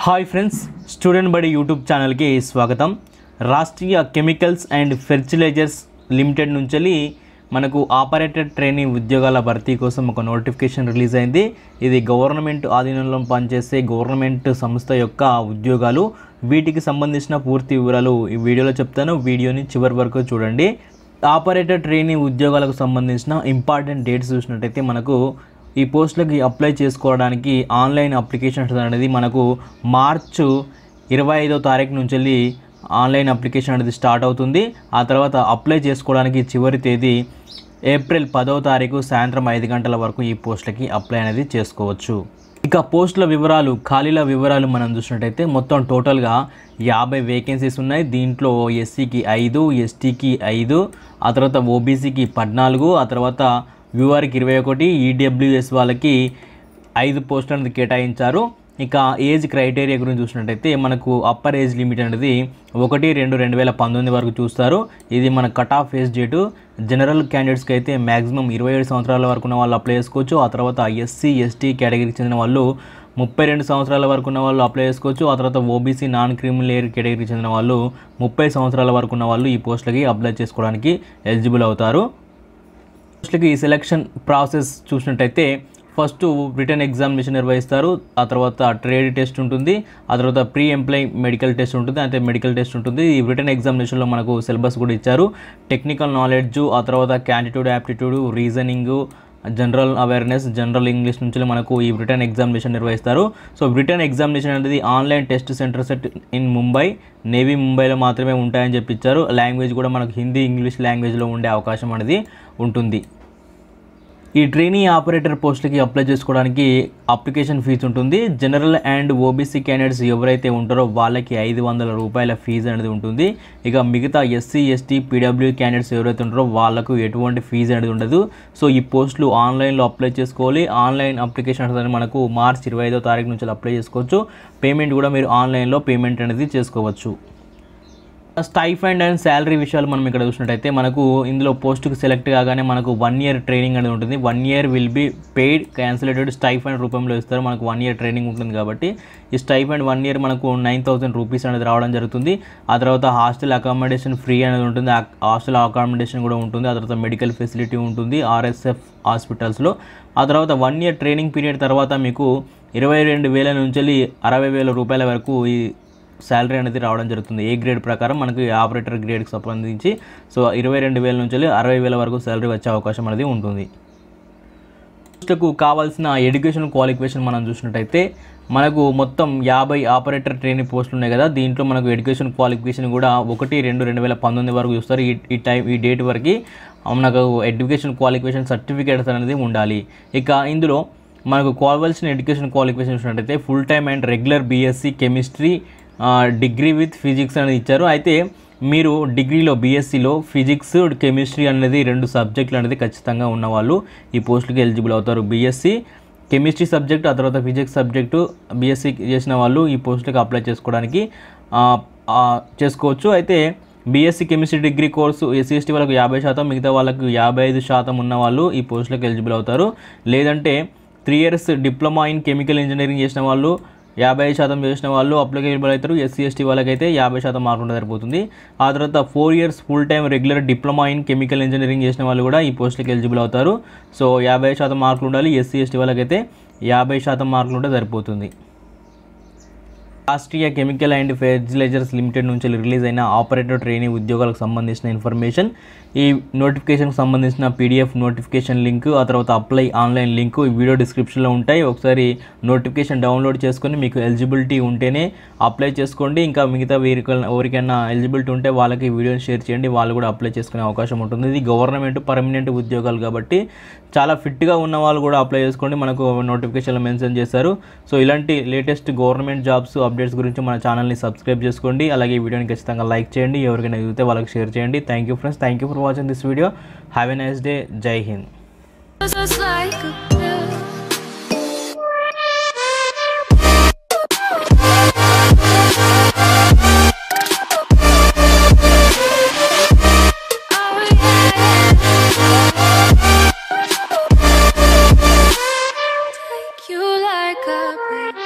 Hi friends student బడి YouTube ఛానల్కి స్వాగతం Rashtriya chemicals and fertilizers limited నుంచి మనకు ఆపరేటర్ ట్రైనింగ్ ఉద్యోగాల భర్తీ కోసం ఒక నోటిఫికేషన్ రిలీజ్ అయింది ఇది గవర్నమెంట్ ఆధీనంలో పనిచేసే గవర్నమెంట్ సంస్థ యొక్క ఉద్యోగాలు వీటికి సంబంధించిన పూర్తి వివరాలు ఈ వీడియోలో చెప్తాను వీడియోని చివరి వరకు చూడండి ఆపరేటర్ ట్రైనింగ్ ఉద్యోగాలకు సంబంధించిన ఇంపార్టెంట్ డేట్స్ చూసినట్టయితే మనకు ఈ పోస్టులకి అప్లై చేసుకోవడానికి ఆన్లైన్ అప్లికేషన్స్ అనేది మనకు మార్చు ఇరవై ఐదో తారీఖు నుంచి వెళ్ళి ఆన్లైన్ అప్లికేషన్ అనేది స్టార్ట్ అవుతుంది ఆ తర్వాత అప్లై చేసుకోవడానికి చివరి తేదీ ఏప్రిల్ పదో తారీఖు సాయంత్రం ఐదు గంటల వరకు ఈ పోస్టులకి అప్లై అనేది చేసుకోవచ్చు ఇక పోస్టుల వివరాలు ఖాళీల వివరాలు మనం చూసినట్టయితే మొత్తం టోటల్గా యాభై వేకెన్సీస్ ఉన్నాయి దీంట్లో ఎస్సీకి ఐదు ఎస్టీకి ఐదు ఆ తర్వాత ఓబీసీకి పద్నాలుగు ఆ తర్వాత వ్యూఆర్కి ఇరవై ఒకటి ఈడబ్ల్యూఎస్ వాళ్ళకి ఐదు పోస్టులు అనేది కేటాయించారు ఇక ఏజ్ క్రైటీరియా గురించి చూసినట్టయితే మనకు అప్పర్ ఏజ్ లిమిట్ అనేది ఒకటి రెండు రెండు వేల పంతొమ్మిది వరకు చూస్తారు ఇది మన cut off age date general క్యాండిడేట్స్కి అయితే మ్యాక్సిమం ఇరవై ఏడు సంవత్సరాల వరకు ఉన్న వాళ్ళు అప్లై చేసుకోవచ్చు ఆ తర్వాత ఎస్సీ ఎస్టీ కేటగిరీకి చెందిన వాళ్ళు ముప్పై రెండు సంవత్సరాల వరకు ఉన్న వాళ్ళు అప్లై చేసుకోవచ్చు ఆ తర్వాత ఓబీసీ నాన్ క్రిమినల్ ఏర్ కేటగిరీకి చెందిన వాళ్ళు ముప్పై సంవత్సరాల వరకు ఉన్న వాళ్ళు ఈ పోస్టులకి అప్లై చేసుకోవడానికి ఎలిజిబుల్ అవుతారు పోస్టులకి ఈ సెలక్షన్ ప్రాసెస్ చూసినట్టయితే ఫస్ట్ రిటర్న్ ఎగ్జామినేషన్ నిర్వహిస్తారు ఆ తర్వాత ట్రేడ్ టెస్ట్ ఉంటుంది ఆ తర్వాత ప్రీ ఎంప్లాయ్ మెడికల్ టెస్ట్ ఉంటుంది అంటే మెడికల్ టెస్ట్ ఉంటుంది ఈ రిటర్న్ ఎగ్జామినేషన్లో మనకు సిలబస్ కూడా ఇచ్చారు టెక్నికల్ నాలెడ్జ్ ఆ తర్వాత క్యాండిట్యూడ్ aptitude reasoning general awareness general English నుంచి మనకు ఈ రిటర్న్ ఎగ్జామినేషన్ నిర్వహిస్తారు సో రిటర్న్ ఎగ్జామినేషన్ అనేది online test centre set in Mumbai navy ముంబైలో మాత్రమే ఉంటాయని చెప్పించారు లాంగ్వేజ్ కూడా మనకు హిందీ ఇంగ్లీష్ లాంగ్వేజ్లో ఉండే అవకాశం అనేది ఉంటుంది ఈ ట్రైనీ ఆపరేటర్ పోస్టులకి అప్లై చేసుకోవడానికి అప్లికేషన్ ఫీజు ఉంటుంది జనరల్ అండ్ ఓబీసీ క్యాండిడేట్స్ ఎవరైతే ఉంటారో వాళ్ళకి ఐదు వందల రూపాయల ఫీజు అనేది ఉంటుంది ఇక మిగతా ఎస్సీ ఎస్టీ పీడబ్ల్యూ క్యాండిడేట్స్ ఎవరైతే ఉంటారో వాళ్ళకు ఎటువంటి ఫీజు అనేది ఉండదు సో ఈ పోస్టులు ఆన్లైన్లో అప్లై చేసుకోవాలి ఆన్లైన్ అప్లికేషన్ అనేది మనకు మార్చ్ ఇరవై ఐదో తారీఖు నుంచి అప్లై చేసుకోవచ్చు పేమెంట్ కూడా మీరు ఆన్లైన్లో పేమెంట్ అనేది చేసుకోవచ్చు స్టైఫండ్ అండ్ శాలరీ విషయాలు మనం ఇక్కడ చూసినట్టయితే మనకు ఇందులో పోస్టుకు సెలెక్ట్ కాగానే మనకు వన్ ఇయర్ ట్రైనింగ్ అనేది ఉంటుంది one year will be paid క్యాన్సిలేటెడ్ స్టైఫండ్ రూపంలో ఇస్తారు మనకు వన్ ఇయర్ ట్రైనింగ్ ఉంటుంది కాబట్టి ఈ స్టైఫండ్ వన్ ఇయర్ మనకు నైన్ థౌసండ్ రూపీస్ అనేది రావడం జరుగుతుంది ఆ తర్వాత హాస్టల్ అకామిడేషన్ ఫ్రీ అనేది ఉంటుంది ఆ హాస్టల్ అకామిడేషన్ కూడా ఉంటుంది ఆ తర్వాత మెడికల్ ఫెసిలిటీ ఉంటుంది ఆర్ఎస్ఎఫ్ హాస్పిటల్స్లో ఆ తర్వాత వన్ ఇయర్ ట్రైనింగ్ పీరియడ్ తర్వాత మీకు ఇరవై రెండు వేల నుంచి అరవై వేల రూపాయల వరకు ఈ శాలరీ అనేది రావడం జరుగుతుంది ఏ గ్రేడ్ ప్రకారం మనకి ఆపరేటర్ గ్రేడ్కి సంబంధించి సో ఇరవై రెండు వేల నుంచి అరవై వేల వరకు శాలరీ వచ్చే అవకాశం అనేది ఉంటుంది పోస్టులకు కావాల్సిన ఎడ్యుకేషన్ క్వాలిఫికేషన్ మనం చూసినట్టయితే మనకు మొత్తం యాభై ఆపరేటర్ ట్రైనింగ్ పోస్టులు ఉన్నాయి కదా దీంట్లో మనకు ఎడ్యుకేషన్ క్వాలిఫికేషన్ కూడా ఒకటి రెండు రెండు వేల పంతొమ్మిది వరకు చూస్తారు ఈ ఈ టైం ఈ డేట్ వరకు మనకు ఎడ్యుకేషన్ క్వాలిఫికేషన్ సర్టిఫికేట్స్ అనేది ఉండాలి ఇక ఇందులో మనకు కావాల్సిన ఎడ్యుకేషన్ క్వాలిఫికేషన్ చూసినట్టయితే full time and regular BSc chemistry degree with physics అనేది ఇచ్చారు అయితే మీరు డిగ్రీలో బీఎస్సీలో ఫిజిక్స్ కెమిస్ట్రీ అనేది రెండు సబ్జెక్టులు అనేది ఖచ్చితంగా ఉన్నవాళ్ళు ఈ పోస్టులకి ఎలిజిబుల్ అవుతారు బీఎస్సీ కెమిస్ట్రీ సబ్జెక్ట్ ఆ తర్వాత ఫిజిక్స్ సబ్జెక్టు బీఎస్సీ చేసిన వాళ్ళు ఈ పోస్టులకు అప్లై చేసుకోవడానికి ఆ, ఆ, చేసుకోవచ్చు అయితే BSc chemistry degree course SC ST వాళ్ళకు యాభై శాతం మిగతా వాళ్ళకు యాభై ఐదు శాతం ఉన్న వాళ్ళు ఈ పోస్టులకు ఎలిజిబుల్ అవుతారు లేదంటే three years diploma in chemical engineering చేసిన వాళ్ళు యాభై ఐదు శాతం చేసిన వాళ్ళు అప్లికేబుల్ అవుతారు ఎస్సీ ఎస్టీ వాళ్ళకైతే యాభై శాతం మార్కులు సరిపోతుంది ఆ తర్వాత four years full time regular diploma in chemical engineering చేసిన వాళ్ళు కూడా ఈ పోస్టులకు ఎలిజిబుల్ అవుతారు సో యాభై శాతం మార్కులు ఉండాలి ఎస్సీ ఎస్టీ వాళ్ళకైతే యాభై శాతం మార్కులు ఉంటే సరిపోతుంది Rashtriya chemical and fertilizers limited నుంచి రిలీజ్ అయిన ఆపరేటర్ ట్రైనింగ్ ఉద్యోగాలకు సంబంధించిన ఇన్ఫర్మేషన్ ఈ నోటిఫికేషన్కి సంబంధించిన పీడిఎఫ్ నోటిఫికేషన్ లింక్ ఆ తర్వాత అప్లై ఆన్లైన్ లింక్ ఈ వీడియో డిస్క్రిప్షన్లో ఉంటాయి ఒకసారి నోటిఫికేషన్ డౌన్లోడ్ చేసుకొని మీకు ఎలిజిబిలిటీ ఉంటేనే అప్లై చేసుకోండి ఇంకా మిగతా వీరికి ఎవరికైనా ఎలిజిబిలిటీ ఉంటే వాళ్ళకి ఈ వీడియోని షేర్ చేయండి వాళ్ళు కూడా అప్లై చేసుకునే అవకాశం ఉంటుంది ఇది గవర్నమెంట్ పర్మనెంట్ ఉద్యోగాలు కాబట్టి చాలా ఫిట్గా ఉన్న వాళ్ళు కూడా అప్లై చేసుకోండి మనకు నోటిఫికేషన్లో మెన్షన్ చేశారు సో ఇలాంటి లేటెస్ట్ గవర్నమెంట్ జాబ్స్ అప్డేట్స్ గురించి మన ఛానల్ని సబ్స్క్రైబ్ చేసుకోండి అలాగే ఈ వీడియోని ఖచ్చితంగా లైక్ చేయండి ఎవరికైనా చదివితే వాళ్ళకి షేర్ చేయండి thank you friends thank you for watching this video have a nice day Jai Hind Just like a pill. Oh, yeah. Take you like a pill.